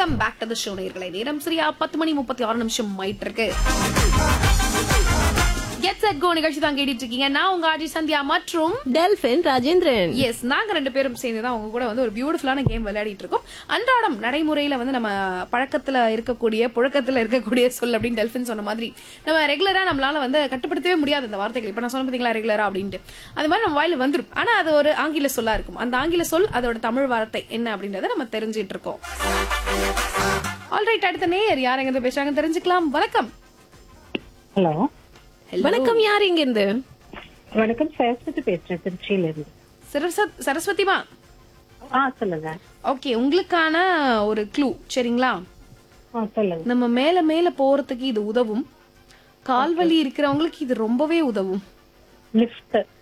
welcome back to the show நேர்களை நேரம் சரியா பத்து மணி முப்பத்தி ஆறு நிமிஷம் ஆயிட்டு இருக்கு கெட் செட் கோ நிகழ்ச்சி தான் கேட்டுட்டு இருக்கீங்க நான் உங்க ஆஜி சந்தியா மற்றும் டெல்பின் ராஜேந்திரன் எஸ் நாங்க ரெண்டு பேரும் சேர்ந்து தான் உங்க கூட வந்து ஒரு பியூட்டிஃபுல்லான கேம் விளையாடிட்டு இருக்கோம் அன்றாடம் நடைமுறையில வந்து நம்ம பழக்கத்துல இருக்கக்கூடிய புழக்கத்துல இருக்கக்கூடிய சொல் அப்படின்னு டெல்பின் சொன்ன மாதிரி நம்ம ரெகுலரா நம்மளால வந்து கட்டுப்படுத்தவே முடியாது அந்த வார்த்தைகள் இப்ப நான் சொன்ன பாத்தீங்களா ரெகுலரா அப்படின்ட்டு அது மாதிரி நம்ம வாயில வந்துரும் ஆனா அது ஒரு ஆங்கில சொல்லா இருக்கும் அந்த ஆங்கில சொல் அதோட தமிழ் வார்த்தை என்ன அப்படின்றத நம்ம தெரிஞ்சிட்டு இருக்கோம் ஆல்ரைட் அடுத்த நேயர் யார் எங்க இருந்து பேசுறாங்க தெரிஞ்சுக்கலாம் வணக்கம் ஹலோ வணக்கம் யார் இங்க இருந்து வணக்கம் சரஸ்வதி பேசுறேன் திருச்சியில இருந்து சரஸ்வத் சரஸ்வதிமா ஆ சொல்லுங்க ஓகே உங்களுக்கான ஒரு க்ளூ சரிங்களா ஆ சொல்லுங்க நம்ம மேல மேல போறதுக்கு இது உதவும் கால்வலி இருக்கிறவங்களுக்கு இது ரொம்பவே உதவும் லிஃப்ட்